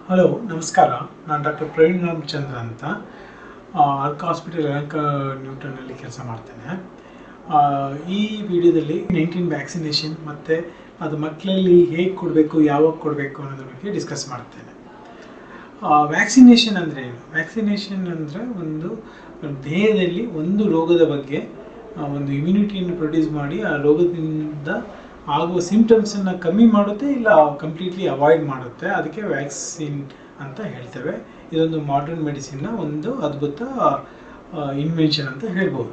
hello ನಮಸ್ಕಾರ ನಾನು doctor Praveen Ramachandra ಅಂತ ಆ, ಅರ್ಕ ಹಾಸ್ಪಿಟಲ್ ಅರ್ಕ ನ್ಯೂಟನ್ನಲ್ಲಿ ಕೆಲಸ ಮಾಡ್ತೇನೆ ಆ, ಈ ವಿಡಿಯೋದಲ್ಲಿ ನೈನ್ಟೀನ್ ವ್ಯಾಕ್ಸಿನೇಷನ್ ಮತ್ತು ಅದು ಮಕ್ಕಳಲ್ಲಿ ಹೇಗೆ ಕೊಡಬೇಕು ಯಾವಾಗ ಕೊಡಬೇಕು ಅನ್ನೋದ್ರ ಬಗ್ಗೆ ಡಿಸ್ಕಸ್ ಮಾಡ್ತೇನೆ ವ್ಯಾಕ್ಸಿನೇಷನ್ ಅಂದರೆ ಏನು ವ್ಯಾಕ್ಸಿನೇಷನ್ ಅಂದರೆ ಒಂದು ದೇಹದಲ್ಲಿ ಒಂದು ರೋಗದ ಬಗ್ಗೆ ಆ, ಒಂದು ಇಮ್ಯುನಿಟಿಯನ್ನು ಪ್ರೊಡ್ಯೂಸ್ ಮಾಡಿ ಆ ರೋಗದಿಂದ ಆಗುವ ಸಿಂಪ್ಟಮ್ಸನ್ನು ಕಮ್ಮಿ ಮಾಡುತ್ತೆ ಇಲ್ಲ ಕಂಪ್ಲೀಟ್ಲಿ ಅವಾಯ್ಡ್ ಮಾಡುತ್ತೆ ಅದಕ್ಕೆ ವ್ಯಾಕ್ಸಿನ್ ಅಂತ ಹೇಳ್ತೇವೆ ಇದೊಂದು ಮಾಡರ್ನ್ ಮೆಡಿಸಿನ್ನ ಒಂದು ಅದ್ಭುತ ಇನ್ವೆನ್ಷನ್ ಅಂತ ಹೇಳ್ಬೋದು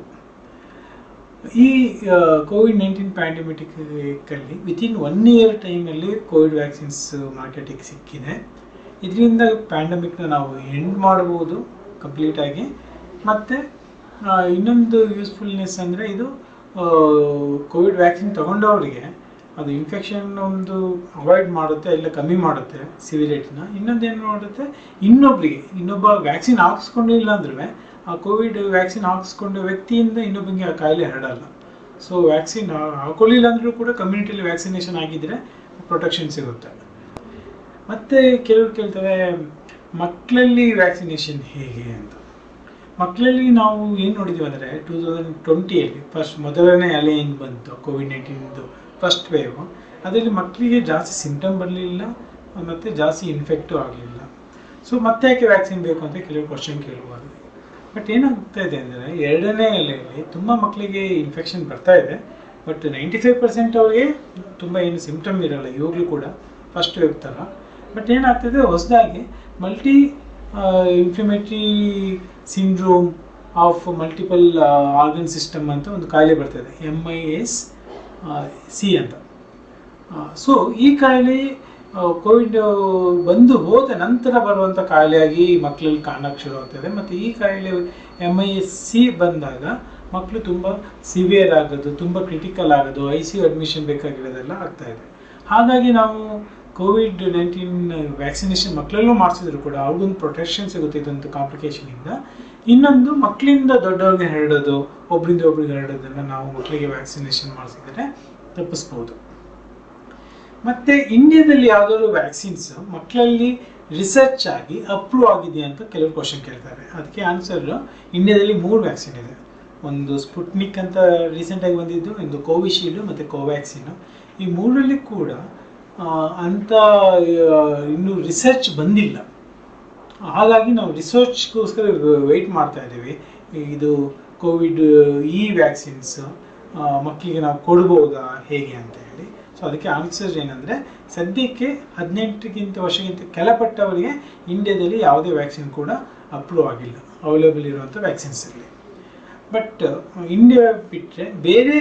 ಈ ಕೋವಿಡ್ ನೈನ್ಟೀನ್ ಪ್ಯಾಂಡಮಿಟಿಕಲ್ಲಿ ವಿತಿನ್ ಒನ್ ಇಯರ್ ಟೈಮಲ್ಲಿ ಕೋವಿಡ್ ವ್ಯಾಕ್ಸಿನ್ಸ್ ಮಾರ್ಕೆಟಿಗೆ ಸಿಕ್ಕಿದೆ ಇದರಿಂದ ಪ್ಯಾಂಡಮಿಕ್ನ ನಾವು ಎಂಡ್ ಮಾಡ್ಬೋದು ಕಂಪ್ಲೀಟಾಗಿ ಮತ್ತು ಇನ್ನೊಂದು ಯೂಸ್ಫುಲ್ನೆಸ್ ಅಂದರೆ ಇದು ಕೋವಿಡ್ ವ್ಯಾಕ್ಸಿನ್ ತಗೊಂಡವರಿಗೆ ಅದು ಇನ್ಫೆಕ್ಷನ್ ಒಂದು ಅವಾಯ್ಡ್ ಮಾಡುತ್ತೆ ಇಲ್ಲ ಕಮ್ಮಿ ಮಾಡುತ್ತೆ ಸಿವಿಲಿಟಿನ ಇನ್ನೊಂದು ಏನು ಮಾಡುತ್ತೆ ಇನ್ನೊಬ್ಬರಿಗೆ ಇನ್ನೊಬ್ಬ ವ್ಯಾಕ್ಸಿನ್ ಹಾಕ್ಸ್ಕೊಂಡಿಲ್ಲ ಅಂದ್ರೆ ಆ ಕೋವಿಡ್ ವ್ಯಾಕ್ಸಿನ್ ಹಾಕ್ಸ್ಕೊಂಡ ವ್ಯಕ್ತಿಯಿಂದ ಇನ್ನೊಬ್ಬನಿಗೆ ಆ ಕಾಯಿಲೆ ಹರಡಲ್ಲ ಸೊ ವ್ಯಾಕ್ಸಿನ್ ಹಾಕೊಳ್ಳಿಲ್ಲ ಅಂದ್ರೂ ಕೂಡ ಕಮ್ಯುನಿಟಿಲಿ ವ್ಯಾಕ್ಸಿನೇಷನ್ ಆಗಿದ್ರೆ ಪ್ರೊಟೆಕ್ಷನ್ ಸಿಗುತ್ತೆ ಮತ್ತೆ ಕೆಲವರು ಕೇಳ್ತಾರೆ ಮಕ್ಕಳಲ್ಲಿ ವ್ಯಾಕ್ಸಿನೇಷನ್ ಹೇಗೆ ಅಂತ ಮಕ್ಕಳಲ್ಲಿ ನಾವು ಏನು ನೋಡಿದ್ವಿ ಅಂದರೆ ಟೂ ತೌಸಂಡ್ ಟ್ವೆಂಟಿಯಲ್ಲಿ ಫಸ್ಟ್ ಮೊದಲನೇ ಅಲೆ ಏನು ಬಂತು ಕೋವಿಡ್ ನೈನ್ಟೀನ್ದು ಫಸ್ಟ್ ವೇವ್ ಅದರಲ್ಲಿ ಮಕ್ಕಳಿಗೆ ಜಾಸ್ತಿ ಸಿಂಟಮ್ ಬರಲಿಲ್ಲ ಮತ್ತು ಜಾಸ್ತಿ ಇನ್ಫೆಕ್ಟು ಆಗಲಿಲ್ಲ ಸೊ ಮತ್ತೆ ಯಾಕೆ ವ್ಯಾಕ್ಸಿನ್ ಬೇಕು ಅಂತ ಕೆಲವು ಕ್ವಶನ್ ಕೇಳ್ಬೋದು ಬಟ್ ಏನಾಗ್ತಾ ಇದೆ ಅಂದರೆ ಎರಡನೇ ಅಲೆಯಲ್ಲಿ ತುಂಬ ಮಕ್ಕಳಿಗೆ ಇನ್ಫೆಕ್ಷನ್ ಬರ್ತಾ ಇದೆ ಬಟ್ ನೈಂಟಿ ಫೈವ್ ಪರ್ಸೆಂಟ್ ಅವ್ರಿಗೆ ತುಂಬ ಏನು ಸಿಂಪ್ಟಮ್ ಇರಲ್ಲ ಇವಾಗಲೂ ಕೂಡ ಫಸ್ಟ್ ವೇವ್ ಥರ ಬಟ್ ಏನಾಗ್ತದೆ ಹೊಸದಾಗಿ multi inflammatory syndrome of multiple organ system ಅಂತ ಒಂದು ಕಾಯಿಲೆ ಬರ್ತದೆ ಎಮ್ ಐ ಎಸ್ ಸಿ ಅಂತ ಸೊ ಈ ಕಾಯಿಲೆ ಕೋವಿಡ್ ಬಂದು ಹೋದ ನಂತರ ಬರುವಂಥ ಕಾಯಿಲೆಯಾಗಿ ಮಕ್ಕಳಲ್ಲಿ ಕಾಣಕ್ಕೆ ಶುರು ಆಗ್ತದೆ ಮತ್ತು ಈ ಕಾಯಿಲೆ ಎಮ್ ಐ ಎಸ್ ಸಿ ಬಂದಾಗ ಮಕ್ಕಳು ತುಂಬ ಸಿವಿಯರ್ ಆಗೋದು ತುಂಬ ಕ್ರಿಟಿಕಲ್ ಆಗೋದು ಐ ಸಿ ಯು ಅಡ್ಮಿಷನ್ ಬೇಕಾಗಿರೋದೆಲ್ಲ ಆಗ್ತಾ ಇದೆ ಹಾಗಾಗಿ ನಾವು ಕೋವಿಡ್ ನೈನ್ಟೀನ್ ವ್ಯಾಕ್ಸಿನೇಷನ್ ಮಕ್ಕಳಲ್ಲೂ ಮಾಡಿಸಿದ್ರು ಕೂಡ ಅವ್ರಿಗೊಂದು ಪ್ರೊಟೆಕ್ಷನ್ ಸಿಗುತ್ತೆ ಇದೊಂದು ಕಾಂಪ್ಲಿಕೇಶನಿಂದ ಇನ್ನೊಂದು ಮಕ್ಕಳಿಂದ ದೊಡ್ಡವ್ರಿಗೆ ಹರಡೋದು ಒಬ್ಬರಿಂದ ಒಬ್ರಿಗೆ ಹರಡೋದನ್ನು ನಾವು ಮಕ್ಕಳಿಗೆ ವ್ಯಾಕ್ಸಿನೇಷನ್ ಮಾಡಿಸಿದರೆ ತಪ್ಪಿಸ್ಬೋದು ಮತ್ತು ಇಂಡಿಯಾದಲ್ಲಿ ಯಾವುದಾದ್ರು ವ್ಯಾಕ್ಸಿನ್ಸ್ ಮಕ್ಕಳಲ್ಲಿ ರಿಸರ್ಚ್ ಆಗಿ ಅಪ್ರೂವ್ ಆಗಿದೆಯಾ ಅಂತ ಕೆಲವರು ಕ್ವಶನ್ ಕೇಳ್ತಾರೆ ಅದಕ್ಕೆ ಆನ್ಸರ್ ಇಂಡಿಯಾದಲ್ಲಿ ಮೂರು ವ್ಯಾಕ್ಸಿನ್ ಇದೆ ಒಂದು ಸ್ಪುಟ್ನಿಕ್ ಅಂತ ರೀಸೆಂಟಾಗಿ ಬಂದಿದ್ದು ಒಂದು ಕೋವಿಶೀಲ್ಡು ಮತ್ತು ಕೋವ್ಯಾಕ್ಸಿನ್ ಈ ಮೂರರಲ್ಲಿ ಕೂಡ ಅಂಥ ಇನ್ನೂ ರಿಸರ್ಚ್ ಬಂದಿಲ್ಲ ಹಾಗಾಗಿ ನಾವು ರಿಸರ್ಚ್ಗೋಸ್ಕರ ವೆಯ್ಟ್ ಮಾಡ್ತಾ ಇದ್ದೀವಿ ಇದು ಕೋವಿಡ್ ಈ ವ್ಯಾಕ್ಸಿನ್ಸ್ ಮಕ್ಕಳಿಗೆ ನಾವು ಕೊಡ್ಬೋದಾ ಹೇಗೆ ಅಂತ ಹೇಳಿ ಸೊ ಅದಕ್ಕೆ ಆನ್ಸರ್ ಏನಂದರೆ ಸದ್ಯಕ್ಕೆ ಹದಿನೆಂಟಕ್ಕಿಂತ ವರ್ಷಕ್ಕಿಂತ ಕೆಳಪಟ್ಟವರಿಗೆ ಇಂಡಿಯಾದಲ್ಲಿ ಯಾವುದೇ ವ್ಯಾಕ್ಸಿನ್ ಕೂಡ ಅಪ್ರೂವ್ ಆಗಿಲ್ಲ ಅವೈಲೇಬಲ್ ಇರುವಂಥ ವ್ಯಾಕ್ಸಿನ್ಸಲ್ಲಿ ಬಟ್ ಇಂಡಿಯಾ ಬಿಟ್ಟರೆ ಬೇರೆ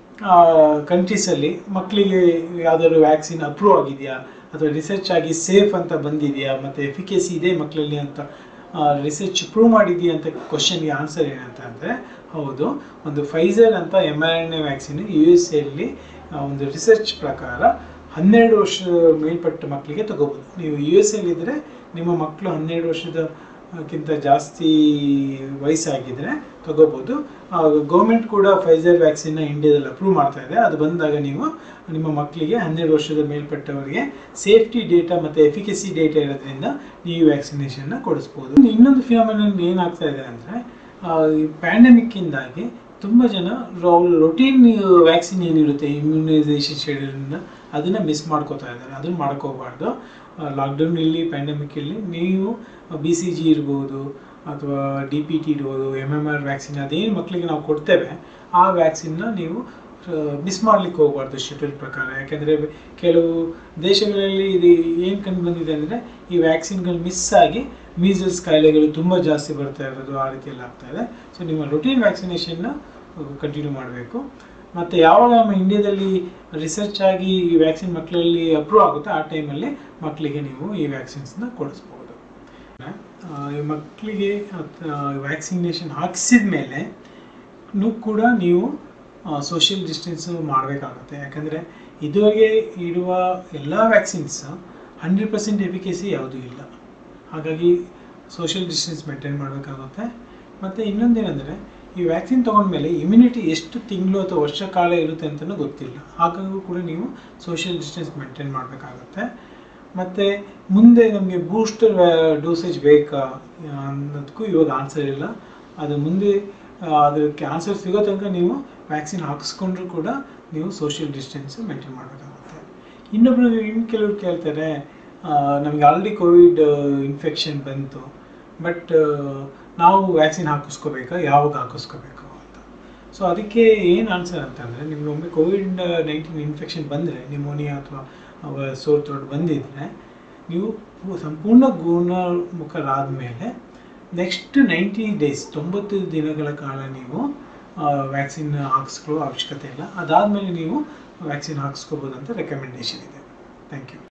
ಕಂಟ್ರೀಸಲ್ಲಿ ಮಕ್ಕಳಿಗೆ ಯಾವುದಾದ್ರು ವ್ಯಾಕ್ಸಿನ್ ಅಪ್ರೂವ್ ಆಗಿದೆಯಾ ಅಥವಾ ರಿಸರ್ಚ್ ಆಗಿ ಸೇಫ್ ಅಂತ ಬಂದಿದೆಯಾ ಮತ್ತು ಎಫಿಕೇಸಿ ಇದೆ ಮಕ್ಕಳಲ್ಲಿ ಅಂತ ರಿಸರ್ಚ್ ಪ್ರೂವ್ ಮಾಡಿದೆಯಾ ಅಂತ ಕ್ವಶನ್ಗೆ ಆನ್ಸರ್ ಏನಂತ ಅಂದರೆ ಹೌದು ಒಂದು ಫೈಸರ್ ಅಂತ M R N A vaccine U S ಎಲ್ಲಿ ಒಂದು ರಿಸರ್ಚ್ ಪ್ರಕಾರ ಹನ್ನೆರಡು ವರ್ಷ ಮೇಲ್ಪಟ್ಟ ಮಕ್ಕಳಿಗೆ ತಗೋಬೋದು ನೀವು ಯು ಎಸ್ ಎಲ್ಲಿದ್ದರೆ ನಿಮ್ಮ ಮಕ್ಕಳು ಹನ್ನೆರಡು ವರ್ಷದ ಕ್ಕಿಂತ ಜಾಸ್ತಿ ವಯಸ್ಸಾಗಿದ್ದರೆ ತಗೋಬೋದು ಗೌರ್ಮೆಂಟ್ ಕೂಡ ಫೈಸರ್ ವ್ಯಾಕ್ಸಿನ್ನ ಇಂಡಿಯಾದಲ್ಲಿ ಅಪ್ರೂವ್ ಮಾಡ್ತಾ ಇದೆ ಅದು ಬಂದಾಗ ನೀವು ನಿಮ್ಮ ಮಕ್ಕಳಿಗೆ ಹನ್ನೆರಡು ವರ್ಷದ ಮೇಲ್ಪಟ್ಟವರಿಗೆ ಸೇಫ್ಟಿ ಡೇಟಾ ಮತ್ತು ಎಫಿಕಸಿ ಡೇಟಾ ಇರೋದ್ರಿಂದ ನೀವು ವ್ಯಾಕ್ಸಿನೇಷನ್ನ ಕೊಡಿಸ್ಬೋದು ಇನ್ನೊಂದು ಫಿನಾಮಿನನ್ ಏನಾಗ್ತಾ ಇದೆ ಅಂದರೆ ಪ್ಯಾಂಡಮಿಕ್ಕಿಂದಾಗಿ ತುಂಬ ಜನ ರೊಟೀನ್ ವ್ಯಾಕ್ಸಿನ್ ಏನಿರುತ್ತೆ ಇಮ್ಯುನೈಸೇಷನ್ ಶೆಡ್ಯೂಲ್ನ ಅದನ್ನು ಮಿಸ್ ಮಾಡ್ಕೋತಾ ಇದ್ದಾರೆ ಅದನ್ನು ಮಾಡ್ಕೋಬಾರ್ದು ಲಾಕ್ಡೌನಲ್ಲಿ ಪ್ಯಾಂಡಮಿಕ್ಕಲ್ಲಿ ನೀವು ಬಿ ಸಿ ಜಿ ಇರ್ಬೋದು ಅಥವಾ ಡಿ ಪಿ ಟಿ ಇರ್ಬೋದು ಎಮ್ ಎಮ್ ಆರ್ ವ್ಯಾಕ್ಸಿನ್ ಅದೇನು ಮಕ್ಕಳಿಗೆ ನಾವು ಕೊಡ್ತೇವೆ ಆ ವ್ಯಾಕ್ಸಿನ್ನ ನೀವು ಮಿಸ್ ಮಾಡಲಿಕ್ಕೆ ಹೋಗಬಾರ್ದು ಶೆಡ್ಯೂಲ್ ಪ್ರಕಾರ ಯಾಕೆಂದರೆ ಕೆಲವು ದೇಶಗಳಲ್ಲಿ ಇದು ಏನು ಕಂಡು ಬಂದಿದೆ ಅಂದರೆ ಈ ವ್ಯಾಕ್ಸಿನ್ಗಳು ಮಿಸ್ ಆಗಿ ಮೀಸಲ್ಸ್ ಕಾಯಿಲೆಗಳು ತುಂಬ ಜಾಸ್ತಿ ಬರ್ತಾ ಇರೋದು ಆ ರೀತಿಯಲ್ಲಿ ಆಗ್ತಾ ಇದೆ ಸೊ ನಿಮ್ಮ ರೊಟೀನ್ ವ್ಯಾಕ್ಸಿನೇಷನ್ನ ಕಂಟಿನ್ಯೂ ಮಾಡಬೇಕು ಮತ್ತು ಯಾವಾಗ ನಮ್ಮ ಇಂಡಿಯಾದಲ್ಲಿ ರಿಸರ್ಚ್ ಆಗಿ ಈ ವ್ಯಾಕ್ಸಿನ್ ಮಕ್ಕಳಲ್ಲಿ ಅಪ್ರೂವ್ ಆಗುತ್ತೆ ಆ ಟೈಮಲ್ಲಿ ಮಕ್ಕಳಿಗೆ ನೀವು ಈ ವ್ಯಾಕ್ಸಿನ್ಸ್ನ ಕೊಡಿಸ್ಬೋದು ಮಕ್ಕಳಿಗೆ ವ್ಯಾಕ್ಸಿನೇಷನ್ ಹಾಕಿಸಿದ ಮೇಲೆ ಕೂಡ ನೀವು ಸೋಷಿಯಲ್ ಡಿಸ್ಟೆನ್ಸು ಮಾಡಬೇಕಾಗುತ್ತೆ ಯಾಕಂದರೆ ಇದುವರೆಗೆ ಇರುವ ಎಲ್ಲ ವ್ಯಾಕ್ಸಿನ್ಸ್ ಹಂಡ್ರೆಡ್ ಪರ್ಸೆಂಟ್ ಎಫಿಕೇಸಿ ಯಾವುದೂ ಇಲ್ಲ ಹಾಗಾಗಿ ಸೋಷಿಯಲ್ ಡಿಸ್ಟೆನ್ಸ್ ಮೇಂಟೈನ್ ಮಾಡಬೇಕಾಗುತ್ತೆ ಮತ್ತು ಇನ್ನೊಂದೇನೆಂದರೆ ಈ ವ್ಯಾಕ್ಸಿನ್ ತೊಗೊಂಡ್ಮೇಲೆ ಇಮ್ಯುನಿಟಿ ಎಷ್ಟು ತಿಂಗಳು ಅಥವಾ ವರ್ಷ ಕಾಲ ಇರುತ್ತೆ ಅಂತಲೂ ಗೊತ್ತಿಲ್ಲ ಹಾಗಾಗಿ ಕೂಡ ನೀವು ಸೋಷಿಯಲ್ ಡಿಸ್ಟೆನ್ಸ್ ಮೇಂಟೈನ್ ಮಾಡಬೇಕಾಗುತ್ತೆ ಮತ್ತು ಮುಂದೆ ನಮಗೆ ಬೂಸ್ಟರ್ ಡೋಸೇಜ್ ಬೇಕಾ ಅನ್ನೋದಕ್ಕೂ ಇವಾಗ ಆನ್ಸರ್ ಇಲ್ಲ ಅದು ಮುಂದೆ ಆ, ಅದಕ್ಕೆ ಆನ್ಸರ್ ಸಿಗೋ ತನಕ ನೀವು ವ್ಯಾಕ್ಸಿನ್ ಹಾಕಿಸ್ಕೊಂಡ್ರೂ ಕೂಡ ನೀವು ಸೋಷಿಯಲ್ ಡಿಸ್ಟೆನ್ಸ್ ಮೇಂಟೈನ್ ಮಾಡಬೇಕಾಗುತ್ತೆ ಇನ್ನೊಬ್ರು ಇನ್ನು ಕೆಲವ್ರು ಕೇಳ್ತಾರೆ ನಮಗೆ ಆಲ್ರೆಡಿ ಕೋವಿಡ್ ಇನ್ಫೆಕ್ಷನ್ ಬಂತು ಬಟ್ ನಾವು ವ್ಯಾಕ್ಸಿನ್ ಹಾಕಿಸ್ಕೋಬೇಕಾ ಯಾವಾಗ ಹಾಕಿಸ್ಕೋಬೇಕು ಅಂತ ಸೊ ಅದಕ್ಕೆ ಏನು ಆನ್ಸರ್ ಅಂತಂದರೆ ನಿಮ್ಗೆ ಒಮ್ಮೆ ಕೋವಿಡ್ ನೈನ್ಟೀನ್ ಇನ್ಫೆಕ್ಷನ್ ಬಂದರೆ ನಿಮೋನಿಯಾ ಅಥವಾ ಸೋರ್ ಥ್ರೋಟ್ ಬಂದಿದ್ರೆ ನೀವು ಪೂ- ಸಂಪೂರ್ಣ ಗುಣಮುಖರಾದ ಮೇಲೆ ನೆಕ್ಸ್ಟ್ ನೈಂಟಿ ಡೇಸ್ ತೊಂಬತ್ತು ದಿನಗಳ ಕಾಲ ನೀವು ವ್ಯಾಕ್ಸಿನ್ ಹಾಕಿಸ್ಕೊಳ್ಳೋ ಅವಶ್ಯಕತೆ ಇಲ್ಲ ಅದಾದಮೇಲೆ ನೀವು ವ್ಯಾಕ್ಸಿನ್ ಹಾಕಿಸ್ಕೋಬೋದು ಅಂತ ರೆಕಮೆಂಡೇಶನ್ ಇದೆ ಥ್ಯಾಂಕ್ ಯು